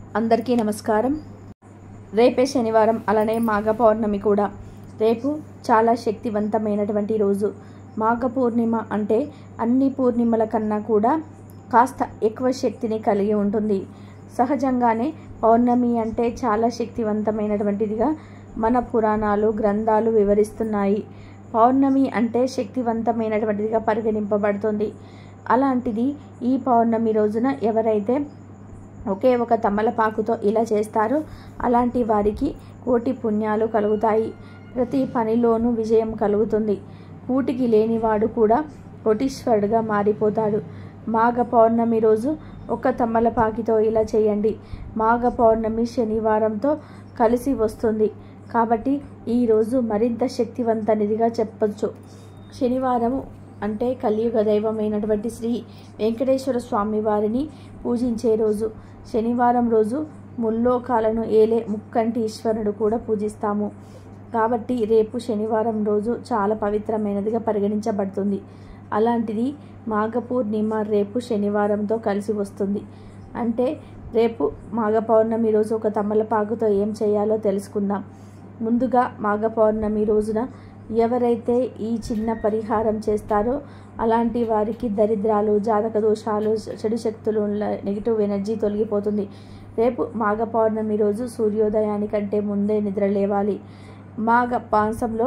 అందరికీ నమస్కారం రేపే శనివారం అలానే మాఘ పౌర్ణమి కూడా రేపు చాలా శక్తివంతమైనటువంటి రోజు మాఘ పూర్ణిమ అంటే అన్ని పూర్ణిమల కన్నా కూడా కాస్త ఎక్కువ శక్తిని కలిగి ఉంటుంది సహజంగానే పౌర్ణమి అంటే చాలా శక్తివంతమైనటువంటిదిగా మన పురాణాలు గ్రంథాలు వివరిస్తున్నాయి పౌర్ణమి అంటే శక్తివంతమైనటువంటిదిగా పరిగణింపబడుతుంది అలాంటిది ఈ పౌర్ణమి రోజున ఎవరైతే ఒకే ఒక తమలపాకుతో ఇలా చేస్తారో అలాంటి వారికి కోటి పుణ్యాలు కలుగుతాయి ప్రతి పనిలోనూ విజయం కలుగుతుంది కూటికి లేనివాడు కూడా కోటీశ్వరుడుగా మారిపోతాడు మాఘ పౌర్ణమి రోజు ఒక తమలపాకితో ఇలా చేయండి మాఘ పౌర్ణమి శనివారంతో కలిసి వస్తుంది కాబట్టి ఈరోజు మరింత శక్తివంతనిదిగా చెప్పొచ్చు శనివారం అంటే కలియుగ దైవమైనటువంటి శ్రీ వెంకటేశ్వర స్వామి వారిని పూజించే రోజు శనివారం రోజు ముల్లోకాలను ఏలే ముక్కంటి ఈశ్వరుడు కూడా పూజిస్తాము కాబట్టి రేపు శనివారం రోజు చాలా పవిత్రమైనదిగా పరిగణించబడుతుంది అలాంటిది మాఘ పూర్ణిమ రేపు శనివారంతో కలిసి వస్తుంది అంటే రేపు మాఘ పౌర్ణమి రోజు ఒక తమలపాకుతో ఏం చేయాలో తెలుసుకుందాం ముందుగా మాఘ పౌర్ణమి రోజున ఎవరైతే ఈ చిన్న పరిహారం చేస్తారో అలాంటి వారికి దరిద్రాలు జాతక దోషాలు చెడు శక్తులు నెగిటివ్ ఎనర్జీ తొలగిపోతుంది రేపు మాఘ పౌర్ణమి రోజు సూర్యోదయానికంటే ముందే నిద్ర లేవాలి మాఘ పాంసంలో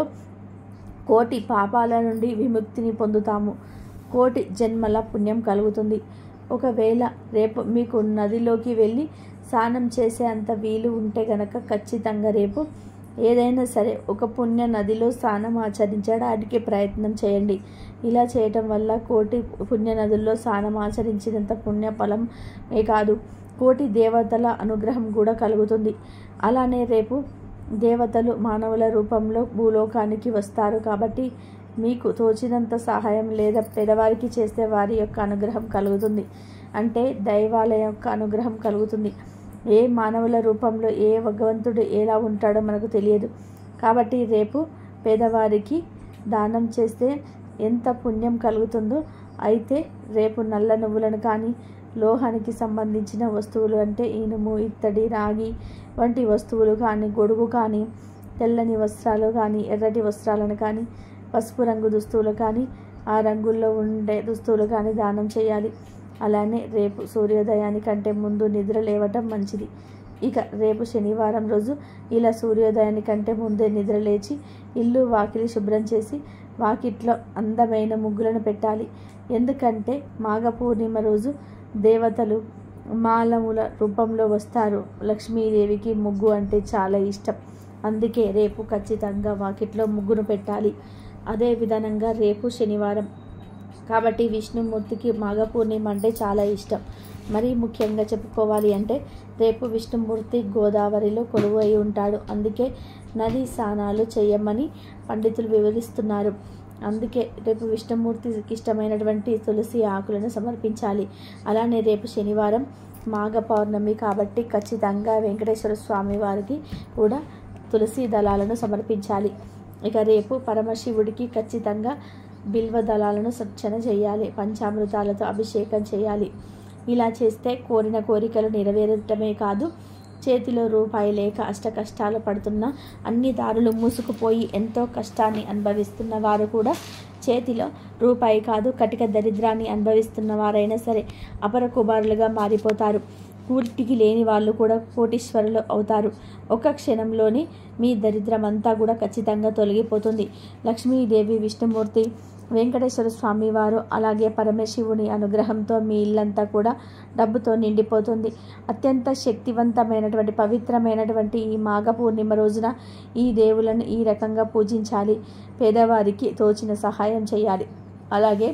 కోటి పాపాల నుండి విముక్తిని పొందుతాము కోటి జన్మల పుణ్యం కలుగుతుంది ఒకవేళ రేపు మీకు నదిలోకి వెళ్ళి స్నానం చేసే అంత వీలు ఉంటే గనక ఖచ్చితంగా రేపు ఏదైనా సరే ఒక పుణ్య నదిలో స్నానం ఆచరించడానికి ప్రయత్నం చేయండి ఇలా చేయటం వల్ల కోటి పుణ్య నదుల్లో స్నానం ఆచరించినంత పుణ్య ఫలమే కాదు కోటి దేవతల అనుగ్రహం కూడా కలుగుతుంది అలానే రేపు దేవతలు మానవుల రూపంలో భూలోకానికి వస్తారు కాబట్టి మీకు తోచినంత సహాయం లేదా పేదవారికి చేస్తే వారి యొక్క అనుగ్రహం కలుగుతుంది అంటే దైవాల యొక్క అనుగ్రహం కలుగుతుంది ఏ మానవుల రూపంలో ఏ భగవంతుడు ఎలా ఉంటాడో మనకు తెలియదు కాబట్టి రేపు పేదవారికి దానం చేస్తే ఎంత పుణ్యం కలుగుతుందో అయితే రేపు నల్ల నువ్వులను కానీ లోహానికి సంబంధించిన వస్తువులు అంటే ఇనుము ఇత్తడి రాగి వంటి వస్తువులు కానీ గొడుగు కానీ తెల్లని వస్త్రాలు కానీ ఎర్రటి వస్త్రాలను కానీ పసుపు రంగు దుస్తువులు కానీ ఆ రంగుల్లో ఉండే దుస్తువులు కానీ దానం చేయాలి అలానే రేపు సూర్యోదయానికంటే ముందు నిద్ర లేవటం మంచిది ఇక రేపు శనివారం రోజు ఇలా సూర్యోదయానికంటే ముందే నిద్ర లేచి ఇల్లు వాకిలి శుభ్రం చేసి వాకిట్లో అందమైన ముగ్గులను పెట్టాలి ఎందుకంటే మాఘ పూర్ణిమ రోజు దేవతలు మాలముల రూపంలో వస్తారు లక్ష్మీదేవికి ముగ్గు అంటే చాలా ఇష్టం అందుకే రేపు ఖచ్చితంగా వాకిట్లో ముగ్గును పెట్టాలి అదే విధానంగా రేపు శనివారం కాబట్టి విష్ణుమూర్తికి మాఘ పూర్ణిమ అంటే చాలా ఇష్టం మరీ ముఖ్యంగా చెప్పుకోవాలి అంటే రేపు విష్ణుమూర్తి గోదావరిలో కొలువు అయి ఉంటాడు అందుకే నది స్నానాలు చేయమని పండితులు వివరిస్తున్నారు అందుకే రేపు విష్ణుమూర్తికి ఇష్టమైనటువంటి తులసి ఆకులను సమర్పించాలి అలానే రేపు శనివారం మాఘ పౌర్ణమి కాబట్టి ఖచ్చితంగా వెంకటేశ్వర స్వామి వారికి కూడా తులసి దళాలను సమర్పించాలి ఇక రేపు పరమశివుడికి ఖచ్చితంగా బిల్వ దళాలను సర్చన చేయాలి పంచామృతాలతో అభిషేకం చేయాలి ఇలా చేస్తే కోరిన కోరికలు నెరవేరటమే కాదు చేతిలో రూపాయి లేక అష్ట కష్టాలు పడుతున్న అన్ని దారులు మూసుకుపోయి ఎంతో కష్టాన్ని అనుభవిస్తున్న వారు కూడా చేతిలో రూపాయి కాదు కటిక దరిద్రాన్ని అనుభవిస్తున్న వారైనా సరే అపర కుమారులుగా మారిపోతారు కూటికి లేని వాళ్ళు కూడా కోటీశ్వరులు అవుతారు ఒక క్షణంలోనే మీ దరిద్రం అంతా కూడా ఖచ్చితంగా తొలగిపోతుంది లక్ష్మీదేవి విష్ణుమూర్తి వెంకటేశ్వర స్వామి వారు అలాగే పరమశివుని అనుగ్రహంతో మీ ఇల్లంతా కూడా డబ్బుతో నిండిపోతుంది అత్యంత శక్తివంతమైనటువంటి పవిత్రమైనటువంటి ఈ మాఘ పూర్ణిమ రోజున ఈ దేవులను ఈ రకంగా పూజించాలి పేదవారికి తోచిన సహాయం చేయాలి అలాగే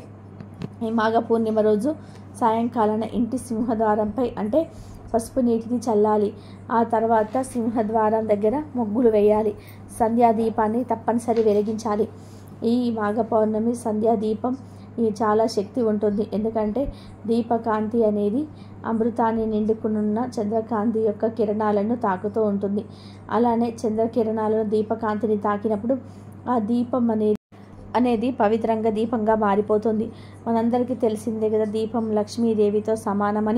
ఈ మాఘ పూర్ణిమ రోజు సాయంకాలాన ఇంటి సింహద్వారంపై అంటే పసుపు నీటిని చల్లాలి ఆ తర్వాత సింహద్వారం దగ్గర ముగ్గులు వేయాలి సంధ్యాదీపాన్ని తప్పనిసరి వెలిగించాలి ఈ మాఘ పౌర్ణమి సంధ్యాదీపం ఈ చాలా శక్తి ఉంటుంది ఎందుకంటే దీపకాంతి అనేది అమృతాన్ని నిండుకునున్న చంద్రకాంతి యొక్క కిరణాలను తాకుతూ ఉంటుంది అలానే చంద్రకిరణాలను దీపకాంతిని తాకినప్పుడు ఆ దీపం అనేది అనేది పవిత్రంగా దీపంగా మారిపోతుంది మనందరికీ తెలిసిందే కదా దీపం లక్ష్మీదేవితో సమానమని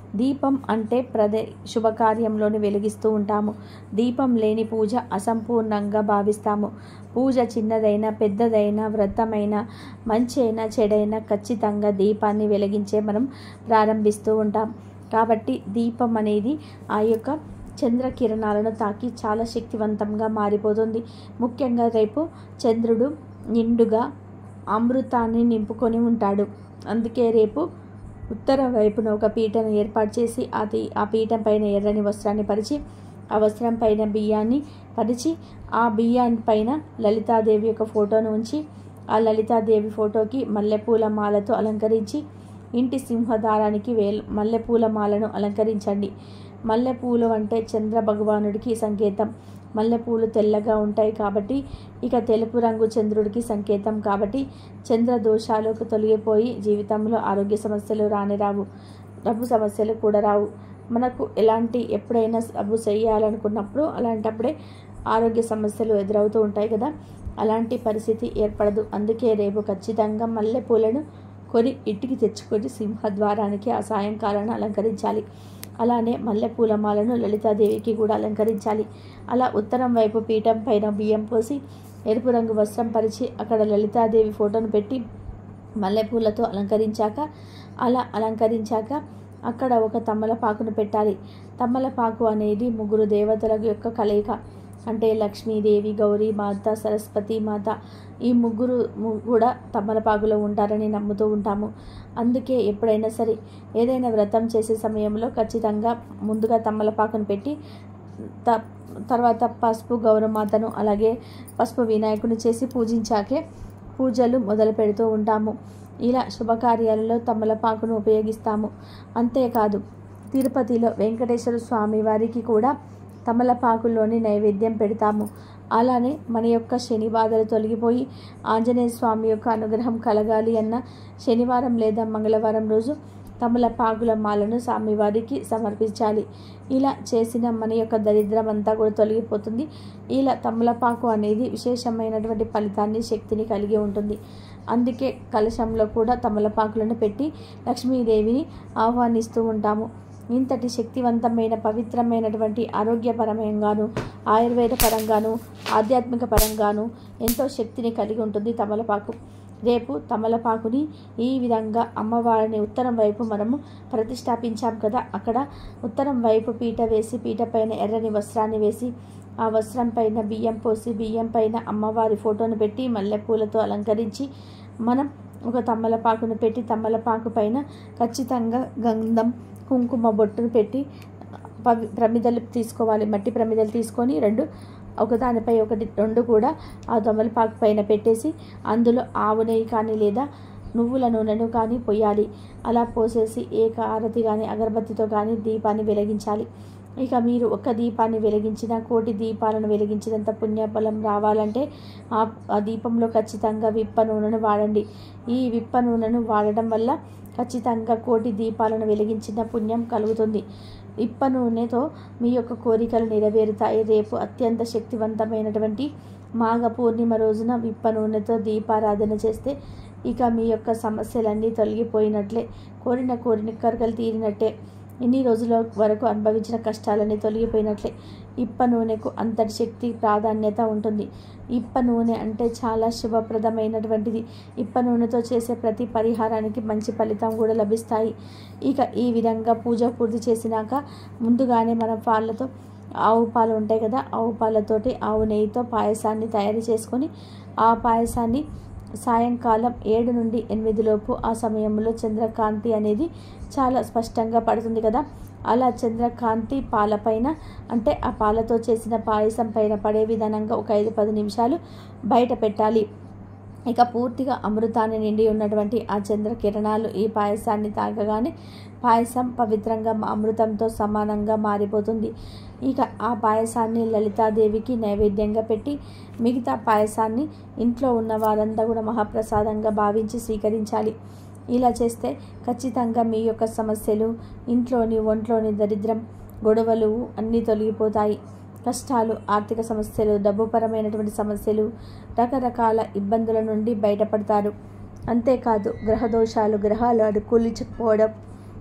దీపం అంటే ప్రదే శుభకార్యంలోని వెలిగిస్తూ ఉంటాము దీపం లేని పూజ అసంపూర్ణంగా భావిస్తాము పూజ చిన్నదైనా పెద్దదైనా వ్రతమైన మంచి అయినా చెడైనా ఖచ్చితంగా దీపాన్ని వెలిగించే మనం ప్రారంభిస్తూ ఉంటాం కాబట్టి దీపం అనేది ఆ యొక్క చంద్రకిరణాలను తాకి చాలా శక్తివంతంగా మారిపోతుంది ముఖ్యంగా రేపు చంద్రుడు నిండుగా అమృతాన్ని నింపుకొని ఉంటాడు అందుకే రేపు ఉత్తర వైపున ఒక పీటను ఏర్పాటు చేసి అది ఆ పీఠం పైన ఎర్రని వస్త్రాన్ని పరిచి ఆ వస్త్రం పైన బియ్యాన్ని పరిచి ఆ బియ్యాన్ని పైన లలితాదేవి యొక్క ఫోటోను ఉంచి ఆ లలితాదేవి ఫోటోకి మల్లెపూల మాలతో అలంకరించి ఇంటి సింహదారానికి వేల్ మల్లెపూల మాలను అలంకరించండి మల్లెపూలు అంటే చంద్ర భగవానుడికి సంకేతం మల్లెపూలు తెల్లగా ఉంటాయి కాబట్టి ఇక తెలుపు రంగు చంద్రుడికి సంకేతం కాబట్టి చంద్ర దోషాలకు తొలగిపోయి జీవితంలో ఆరోగ్య సమస్యలు రాని రావు డబ్బు సమస్యలు కూడా రావు మనకు ఎలాంటి ఎప్పుడైనా డబ్బు చేయాలనుకున్నప్పుడు అలాంటప్పుడే ఆరోగ్య సమస్యలు ఎదురవుతూ ఉంటాయి కదా అలాంటి పరిస్థితి ఏర్పడదు అందుకే రేపు ఖచ్చితంగా మల్లెపూలను కొని ఇంటికి తెచ్చుకొని సింహద్వారానికి ఆ సాయంకాలాన్ని అలంకరించాలి అలానే మల్లెపూల మాలను లలితాదేవికి కూడా అలంకరించాలి అలా ఉత్తరం వైపు పీఠం పైన బియ్యం పోసి ఎరుపు రంగు వస్త్రం పరిచి అక్కడ లలితాదేవి ఫోటోను పెట్టి మల్లెపూలతో అలంకరించాక అలా అలంకరించాక అక్కడ ఒక తమ్మలపాకును పెట్టాలి తమ్మలపాకు అనేది ముగ్గురు దేవతల యొక్క కలయిక అంటే లక్ష్మీదేవి గౌరీ మాత సరస్వతి మాత ఈ ముగ్గురు ము- కూడా తమ్మలపాకులో ఉంటారని నమ్ముతూ ఉంటాము అందుకే ఎప్పుడైనా సరే ఏదైనా వ్రతం చేసే సమయంలో ఖచ్చితంగా ముందుగా తమ్మలపాకును పెట్టి త తర్వాత పసుపు గౌరమాతను అలాగే పసుపు వినాయకుని చేసి పూజించాకే పూజలు మొదలు పెడుతూ ఉంటాము ఇలా శుభకార్యాలలో తమలపాకును ఉపయోగిస్తాము అంతేకాదు తిరుపతిలో వెంకటేశ్వర స్వామి వారికి కూడా తమలపాకులోని నైవేద్యం పెడతాము అలానే మన యొక్క శని బాధలు తొలగిపోయి ఆంజనేయ స్వామి యొక్క అనుగ్రహం కలగాలి అన్న శనివారం లేదా మంగళవారం రోజు తమలపాకుల మాలను స్వామివారికి సమర్పించాలి ఇలా చేసిన మన యొక్క దరిద్రం అంతా కూడా తొలగిపోతుంది ఇలా తమలపాకు అనేది విశేషమైనటువంటి ఫలితాన్ని శక్తిని కలిగి ఉంటుంది అందుకే కలశంలో కూడా తమలపాకులను పెట్టి లక్ష్మీదేవిని ఆహ్వానిస్తూ ఉంటాము ఇంతటి శక్తివంతమైన పవిత్రమైనటువంటి ఆరోగ్యపరమంగాను ఆయుర్వేద పరంగాను ఆధ్యాత్మిక పరంగాను ఎంతో శక్తిని కలిగి ఉంటుంది తమలపాకు రేపు తమలపాకుని ఈ విధంగా అమ్మవారిని ఉత్తరం వైపు మనము ప్రతిష్టాపించాం కదా అక్కడ ఉత్తరం వైపు పీట వేసి పీట పైన ఎర్రని వస్త్రాన్ని వేసి ఆ వస్త్రం పైన బియ్యం పోసి బియ్యం పైన అమ్మవారి ఫోటోను పెట్టి మల్లెపూలతో అలంకరించి మనం ఒక తమ్మలపాకును పెట్టి తమ్మలపాకు పైన ఖచ్చితంగా గంధం కుంకుమ బొట్టును పెట్టి పవి ప్రమిదలు తీసుకోవాలి మట్టి ప్రమిదలు తీసుకొని రెండు ఒకదానిపై ఒకటి రెండు కూడా ఆ తమలపాకు పైన పెట్టేసి అందులో ఆవు నెయ్యి కానీ లేదా నువ్వుల నూనెను కానీ పొయ్యాలి అలా పోసేసి ఏ హారతి కానీ అగరబత్తితో కానీ దీపాన్ని వెలిగించాలి ఇక మీరు ఒక్క దీపాన్ని వెలిగించిన కోటి దీపాలను వెలిగించినంత పుణ్యఫలం రావాలంటే ఆ ఆ దీపంలో ఖచ్చితంగా విప్ప నూనెను వాడండి ఈ విప్ప నూనెను వాడడం వల్ల ఖచ్చితంగా కోటి దీపాలను వెలిగించిన పుణ్యం కలుగుతుంది ఇప్ప నూనెతో మీ యొక్క కోరికలు నెరవేరుతాయి రేపు అత్యంత శక్తివంతమైనటువంటి మాఘ పూర్ణిమ రోజున విప్ప నూనెతో దీపారాధన చేస్తే ఇక మీ యొక్క సమస్యలన్నీ తొలగిపోయినట్లే కోరిన కోరిన కోరికలు తీరినట్టే ఇన్ని రోజుల వరకు అనుభవించిన కష్టాలన్నీ తొలగిపోయినట్లే ఇప్ప నూనెకు అంతటి శక్తి ప్రాధాన్యత ఉంటుంది ఇప్ప నూనె అంటే చాలా శుభప్రదమైనటువంటిది ఇప్ప నూనెతో చేసే ప్రతి పరిహారానికి మంచి ఫలితం కూడా లభిస్తాయి ఇక ఈ విధంగా పూజ పూర్తి చేసినాక ముందుగానే మనం పాలతో ఆవు పాలు ఉంటాయి కదా ఆవు పాలతోటి ఆవు నెయ్యితో పాయసాన్ని తయారు చేసుకొని ఆ పాయసాన్ని సాయంకాలం ఏడు నుండి ఎనిమిది లోపు ఆ సమయంలో చంద్రకాంతి అనేది చాలా స్పష్టంగా పడుతుంది కదా అలా చంద్రకాంతి పాలపైన అంటే ఆ పాలతో చేసిన పాయసం పైన పడే విధానంగా ఒక ఐదు పది నిమిషాలు బయట పెట్టాలి ఇక పూర్తిగా అమృతాన్ని నిండి ఉన్నటువంటి ఆ చంద్ర కిరణాలు ఈ పాయసాన్ని తాగగానే పాయసం పవిత్రంగా అమృతంతో సమానంగా మారిపోతుంది ఇక ఆ పాయసాన్ని లలితాదేవికి నైవేద్యంగా పెట్టి మిగతా పాయసాన్ని ఇంట్లో ఉన్న వారంతా కూడా మహాప్రసాదంగా భావించి స్వీకరించాలి ఇలా చేస్తే ఖచ్చితంగా మీ యొక్క సమస్యలు ఇంట్లోని ఒంట్లోని దరిద్రం గొడవలు అన్నీ తొలగిపోతాయి కష్టాలు ఆర్థిక సమస్యలు డబ్బుపరమైనటువంటి సమస్యలు రకరకాల ఇబ్బందుల నుండి బయటపడతారు అంతేకాదు గ్రహదోషాలు గ్రహాలు అనుకూలించకపోవడం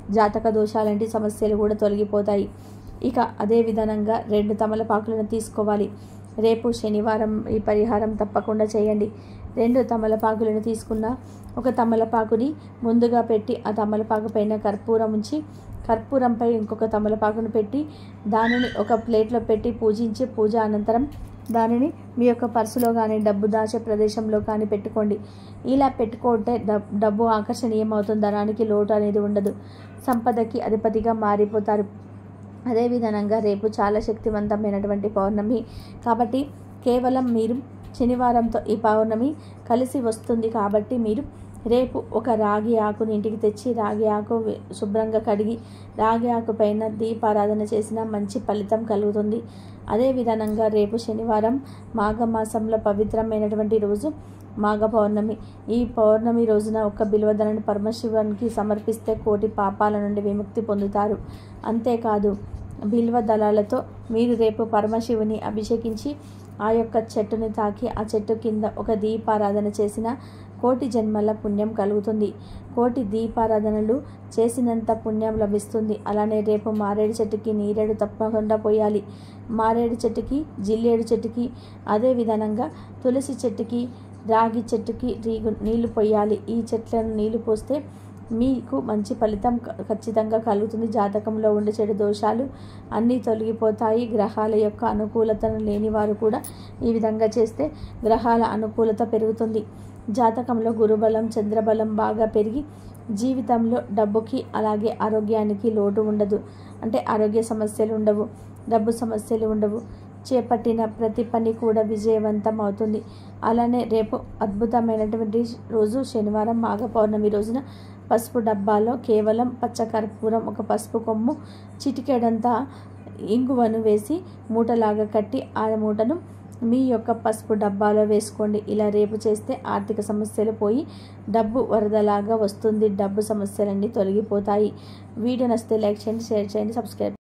జాతక దోషాలంటి సమస్యలు కూడా తొలగిపోతాయి ఇక అదే విధానంగా రెండు తమలపాకులను తీసుకోవాలి రేపు శనివారం ఈ పరిహారం తప్పకుండా చేయండి రెండు తమలపాకులను తీసుకున్న ఒక తమలపాకుని ముందుగా పెట్టి ఆ తమలపాకు పైన కర్పూరం ఉంచి కర్పూరంపై ఇంకొక తమలపాకును పెట్టి దానిని ఒక ప్లేట్లో పెట్టి పూజించి పూజ అనంతరం దానిని మీ యొక్క పర్సులో కానీ డబ్బు దాచే ప్రదేశంలో కానీ పెట్టుకోండి ఇలా పెట్టుకుంటే డబ్ డబ్బు ఆకర్షణీయం అవుతుంది ధనానికి లోటు అనేది ఉండదు సంపదకి అధిపతిగా మారిపోతారు అదే విధంగా రేపు చాలా శక్తివంతమైనటువంటి పౌర్ణమి కాబట్టి కేవలం మీరు శనివారంతో ఈ పౌర్ణమి కలిసి వస్తుంది కాబట్టి మీరు రేపు ఒక రాగి ఆకుని ఇంటికి తెచ్చి రాగి ఆకు వే- శుభ్రంగా కడిగి రాగి ఆకు పైన దీపారాధన చేసిన మంచి ఫలితం కలుగుతుంది అదే విధంగా రేపు శనివారం మాఘమాసంలో పవిత్రమైనటువంటి రోజు మాఘ పౌర్ణమి ఈ పౌర్ణమి రోజున ఒక బిల్వదనని పరమశివునికి సమర్పిస్తే కోటి పాపాల నుండి విముక్తి పొందుతారు అంతేకాదు బిల్వ దళాలతో మీరు రేపు పరమశివుని అభిషేకించి ఆ యొక్క చెట్టుని తాకి ఆ చెట్టు కింద ఒక దీపారాధన చేసిన కోటి జన్మల పుణ్యం కలుగుతుంది కోటి దీపారాధనలు చేసినంత పుణ్యం లభిస్తుంది అలానే రేపు మారేడు చెట్టుకి నీరేడు తప్పకుండా పోయాలి మారేడు చెట్టుకి జిల్లేడు చెట్టుకి అదే విధంగా తులసి చెట్టుకి రాగి చెట్టుకి రీగు నీళ్లు పోయాలి ఈ చెట్లను నీళ్లు పోస్తే మీకు మంచి ఫలితం క- ఖచ్చితంగా కలుగుతుంది జాతకంలో ఉండే చెడు దోషాలు అన్నీ తొలగిపోతాయి గ్రహాల యొక్క అనుకూలతను లేని వారు కూడా ఈ విధంగా చేస్తే గ్రహాల అనుకూలత పెరుగుతుంది జాతకంలో గురుబలం చంద్రబలం బాగా పెరిగి జీవితంలో డబ్బుకి అలాగే ఆరోగ్యానికి లోటు ఉండదు అంటే ఆరోగ్య సమస్యలు ఉండవు డబ్బు సమస్యలు ఉండవు చేపట్టిన ప్రతి పని కూడా విజయవంతం అవుతుంది అలానే రేపు అద్భుతమైనటువంటి రోజు శనివారం మాఘ పౌర్ణమి రోజున పసుపు డబ్బాలో కేవలం పచ్చ కర్పూరం ఒక పసుపు కొమ్ము చిటికెడంతా ఇంగువను వేసి మూటలాగా కట్టి ఆ మూటను మీ యొక్క పసుపు డబ్బాలో వేసుకోండి ఇలా రేపు చేస్తే ఆర్థిక సమస్యలు పోయి డబ్బు వరదలాగా వస్తుంది డబ్బు సమస్యలన్నీ తొలగిపోతాయి వీడియో నచ్చితే లైక్ చేయండి షేర్ చేయండి సబ్స్క్రైబ్